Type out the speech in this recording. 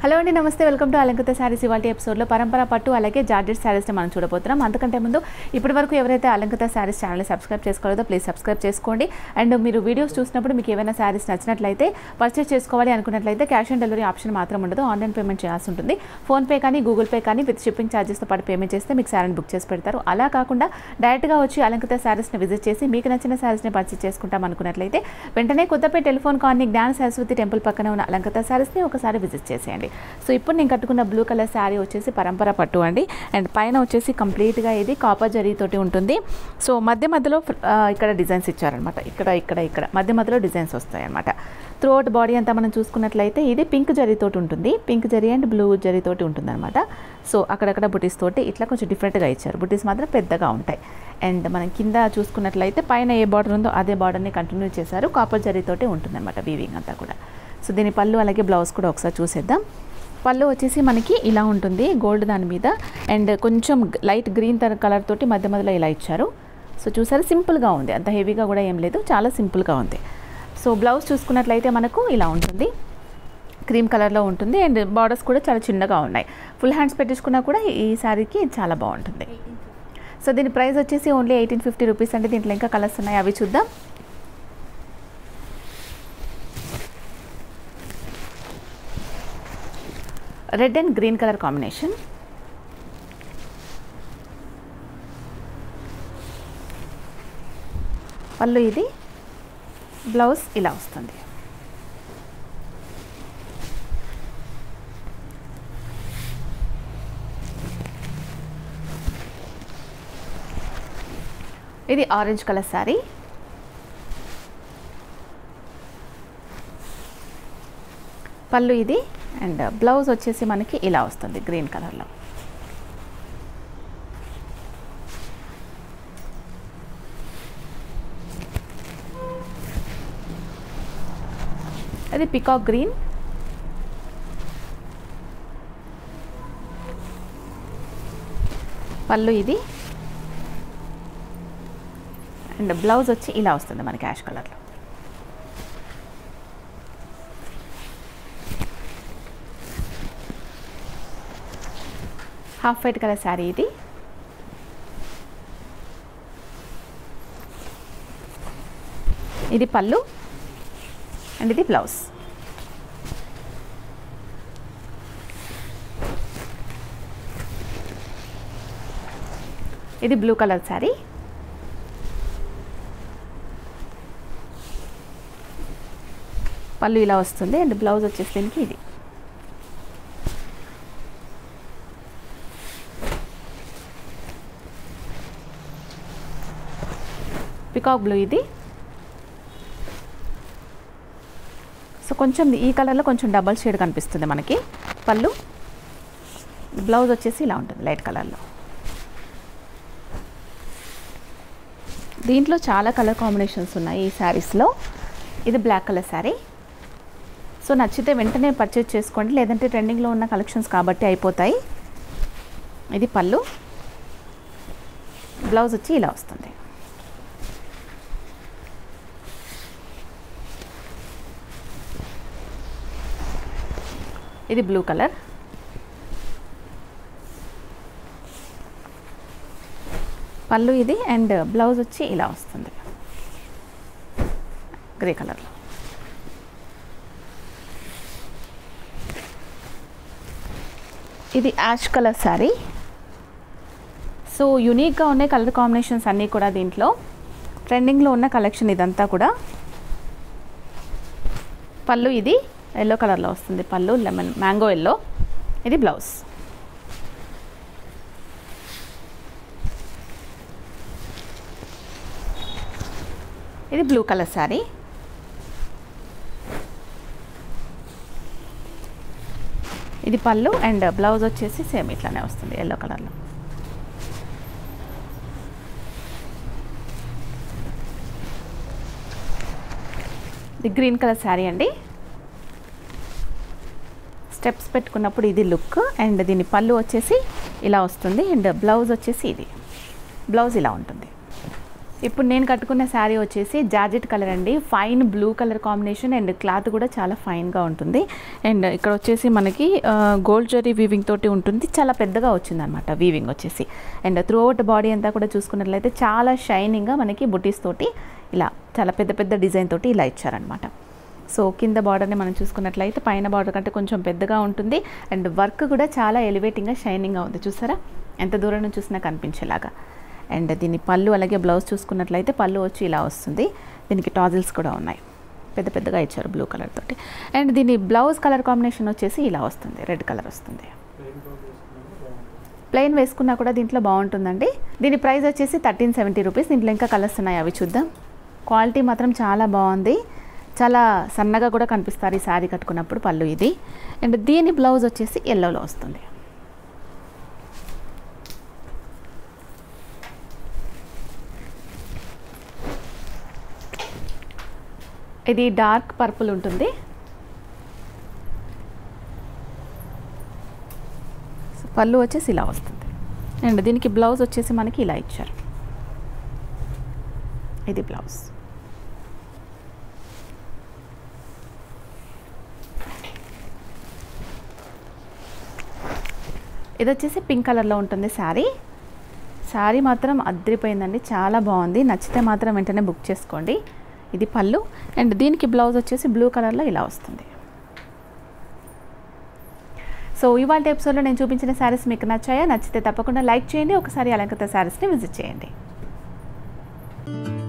hello అండి నమస్తే welcome to అలంకృత saris ఇవాళ ఎపిసోడ్లో పరంపర పట్టు అలాగే జార్జెట్ శారీస్ని మనం చూడబోతున్నాం అంతకంటే ముందు ఇప్పటి వరకు ఎవరైతే అలంకృత శారీస్ ఛానల్ని సబ్స్క్రైబ్ చేసుకోలేదో ప్లీజ్ సబ్స్క్రైబ్ చేసుకోండి అండ్ మీరు వీడియోస్ చూసినప్పుడు మీకు ఏమైనా శారీస్ నచ్చినట్లయితే పర్చేస్ చేసుకోవాలి అనుకున్నట్లయితే క్యాష్ ఆన్ డెలివరీ ఆప్షన్ మాత్రం ఉండదు ఆన్లైన్ పేమెంట్ చేయాల్సి ఉంటుంది ఫోన్పే కానీ గూగుల్ పే కానీ విత్ షిప్పింగ్ ఛార్జెస్తో పాటు పేమెంట్ చేస్తే మీకు శారీని బుక్ చేసి పెడతారు అలా కాకుండా డైరెక్ట్గా వచ్చి అలంకృత శారీస్ని విజిట్ చేసి మీకు నచ్చిన శారీస్ని పర్చేస్ చేసుకుంటాం అనుకున్నట్లయితే వెంటనే కొత్తపేట టెలిఫోన్ కాలనీ జ్ఞాన సరస్వతి టెంపుల్ పక్కన ఉన్న అలంకృత శారీస్ని ఒకసారి విజిట్ చేసేయండి సో ఇప్పుడు నేను కట్టుకున్న బ్లూ కలర్ శారీ వచ్చేసి పరంపర పట్టు అండి అండ్ పైన వచ్చేసి కంప్లీట్గా ఇది కాపర్ జరీతోటి ఉంటుంది సో మధ్య మధ్యలో ఆ, ఇక్కడ డిజైన్స్ ఇచ్చారనమాట ఇక్కడ ఇక్కడ ఇక్కడ మధ్య మధ్యలో డిజైన్స్ వస్తాయి అనమాట త్రూ అవుట్ బాడీ అంతా మనం చూసుకున్నట్లయితే ఇది పింక్ జరీతోటి ఉంటుంది పింక్ జరీ అండ్ బ్లూ జరీతోటి ఉంటుంది అనమాట సో అక్కడక్కడ బుటీస్ తోటి ఇట్లా కొంచెం డిఫరెంట్గా ఇచ్చారు బుటీస్ మాత్రం పెద్దగా ఉంటాయి అండ్ మనం కింద చూసుకున్నట్లయితే పైన ఏ బార్డర్ ఉందో అదే బార్డర్ని కంటిన్యూ చేశారు కాపర్ జరీతోటి ఉంటుంది అనమాట వీవింగ్ అంతా కూడా సో దీని పళ్ళు అలాగే బ్లౌజ్ కూడా ఒకసారి చూసేద్దాం పళ్ళు వచ్చేసి మనకి ఇలా ఉంటుంది గోల్డ్ దాని మీద అండ్ కొంచెం లైట్ గ్రీన్ తర కలర్ తోటి మధ్య మధ్యలో ఇలా ఇచ్చారు సో చూసారు సింపుల్గా ఉంది అంత హెవీగా కూడా ఏం లేదు చాలా సింపుల్గా ఉంది సో బ్లౌజ్ చూసుకున్నట్లయితే మనకు ఇలా ఉంటుంది క్రీమ్ కలర్లో ఉంటుంది అండ్ బార్డర్స్ కూడా చాలా చిన్నగా ఉన్నాయి ఫుల్ హ్యాండ్స్ పెట్టించుకున్నా కూడా ఈ శారీకి చాలా బాగుంటుంది సో దీని ప్రైస్ వచ్చేసి ఓన్లీ ఎయిటీన్ ఫిఫ్టీ రూపీస్ అంటే దీంట్లో ఇంకా కలర్స్ ఉన్నాయి అవి చూద్దాం red and green colour combination పళ్ళు ఇది బ్లౌజ్ ఇలా వస్తుంది ఇది ఆరెంజ్ కలర్ శారీ పళ్ళు ఇది అండ్ బ్లౌజ్ వచ్చేసి మనకి ఇలా వస్తుంది గ్రీన్ కలర్లో అది పికాక్ గ్రీన్ పళ్ళు ఇది అండ్ బ్లౌజ్ వచ్చి ఇలా వస్తుంది మనకి యాష్ కలర్లో హాఫ్ వైట్ కలర్ శారీ ఇది ఇది పళ్ళు అండ్ ఇది బ్లౌజ్ ఇది బ్లూ కలర్ శారీ పళ్ళు ఇలా వస్తుంది అండ్ బ్లౌజ్ వచ్చేసి దీనికి ఇది పికాక్ బ్లూ ఇది సో కొంచెం ఈ కలర్లో కొంచెం డబల్ షేడ్ కనిపిస్తుంది మనకి పళ్ళు బ్లౌజ్ వచ్చేసి ఇలా ఉంటుంది లైట్ కలర్లో దీంట్లో చాలా కలర్ కాంబినేషన్స్ ఉన్నాయి ఈ శారీస్లో ఇది బ్లాక్ కలర్ శారీ సో నచ్చితే వెంటనే పర్చేజ్ చేసుకోండి లేదంటే ట్రెండింగ్లో ఉన్న కలెక్షన్స్ కాబట్టి అయిపోతాయి ఇది పళ్ళు బ్లౌజ్ వచ్చి ఇలా వస్తుంది ఇది బ్లూ కలర్ పళ్ళు ఇది అండ్ బ్లౌజ్ వచ్చి ఇలా వస్తుంది గ్రే కలర్లో ఇది యాష్ కలర్ శారీ సో యూనిక్గా ఉన్నాయి కలర్ కాంబినేషన్స్ అన్నీ కూడా దీంట్లో ట్రెండింగ్లో ఉన్న కలెక్షన్ ఇదంతా కూడా పళ్ళు ఇది ఎల్లో కలర్లో వస్తుంది పళ్ళు లెమన్ మ్యాంగో ఎల్లో ఇది బ్లౌజ్ ఇది బ్లూ కలర్ శారీ ఇది పళ్ళు అండ్ బ్లౌజ్ వచ్చేసి సేమ్ ఇట్లానే వస్తుంది ఎల్లో కలర్లో ఇది గ్రీన్ కలర్ శారీ అండి స్టెప్స్ పెట్టుకున్నప్పుడు ఇది లుక్ అండ్ దీని పళ్ళు వచ్చేసి ఇలా వస్తుంది అండ్ బ్లౌజ్ వచ్చేసి ఇది బ్లౌజ్ ఇలా ఉంటుంది ఇప్పుడు నేను కట్టుకున్న శారీ వచ్చేసి జార్జెట్ కలర్ అండి fine blue colour combination and cloth కూడా చాలా ఫైన్గా ఉంటుంది అండ్ ఇక్కడ వచ్చేసి మనకి గోల్డ్ జరీ వీవింగ్ తోటి ఉంటుంది చాలా పెద్దగా వచ్చింది అనమాట వీవింగ్ వచ్చేసి అండ్ త్రూ అవుట్ బాడీ అంతా కూడా చూసుకున్నట్లయితే చాలా షైనింగ్గా మనకి బుటీస్ తోటి ఇలా చాలా పెద్ద పెద్ద డిజైన్ తోటి ఇలా ఇచ్చారనమాట సో కింద బార్డర్ని మనం చూసుకున్నట్లయితే పైన బార్డర్ కంటే కొంచెం పెద్దగా ఉంటుంది అండ్ వర్క్ కూడా చాలా ఎలివేటింగ్గా షైనింగ్గా ఉంది చూసారా ఎంత దూరం నుంచి చూసినా కనిపించేలాగా అండ్ దీని పళ్ళు అలాగే బ్లౌజ్ చూసుకున్నట్లయితే పళ్ళు వచ్చి ఇలా వస్తుంది దీనికి టాజిల్స్ కూడా ఉన్నాయి పెద్ద పెద్దగా ఇచ్చారు బ్లూ కలర్ తోటి అండ్ దీని బ్లౌజ్ కలర్ కాంబినేషన్ వచ్చేసి ఇలా వస్తుంది రెడ్ కలర్ వస్తుంది ప్లెయిన్ వేసుకున్నా కూడా దీంట్లో బాగుంటుందండి దీని ప్రైస్ వచ్చేసి థర్టీన్ సెవెంటీ రూపీస్ దీంట్లో ఇంకా కలర్స్ ఉన్నాయి అవి చూద్దాం క్వాలిటీ మాత్రం చాలా బాగుంది చాలా సన్నగా కూడా కనిపిస్తారు ఈ శారీ కట్టుకున్నప్పుడు పళ్ళు ఇది అండ్ దీని బ్లౌజ్ వచ్చేసి ఎల్లోలో వస్తుంది ఇది డార్క్ పర్పుల్ ఉంటుంది సో పళ్ళు వచ్చేసి ఇలా వస్తుంది అండ్ దీనికి బ్లౌజ్ వచ్చేసి మనకి ఇలా ఇచ్చారు ఇది బ్లౌజ్ ఇది వచ్చేసి పింక్ కలర్లో ఉంటుంది శారీ శారీ మాత్రం అద్దరిపోయిందండి చాలా బాగుంది నచ్చితే మాత్రం వెంటనే బుక్ చేసుకోండి ఇది పళ్ళు అండ్ దీనికి బ్లౌజ్ వచ్చేసి బ్లూ కలర్లో ఇలా వస్తుంది సో ఇవాళ ఎపిసోడ్లో నేను చూపించిన శారీస్ మీకు నచ్చాయా నచ్చితే తప్పకుండా లైక్ చేయండి ఒకసారి అలంకృత శారీస్ని విజిట్ చేయండి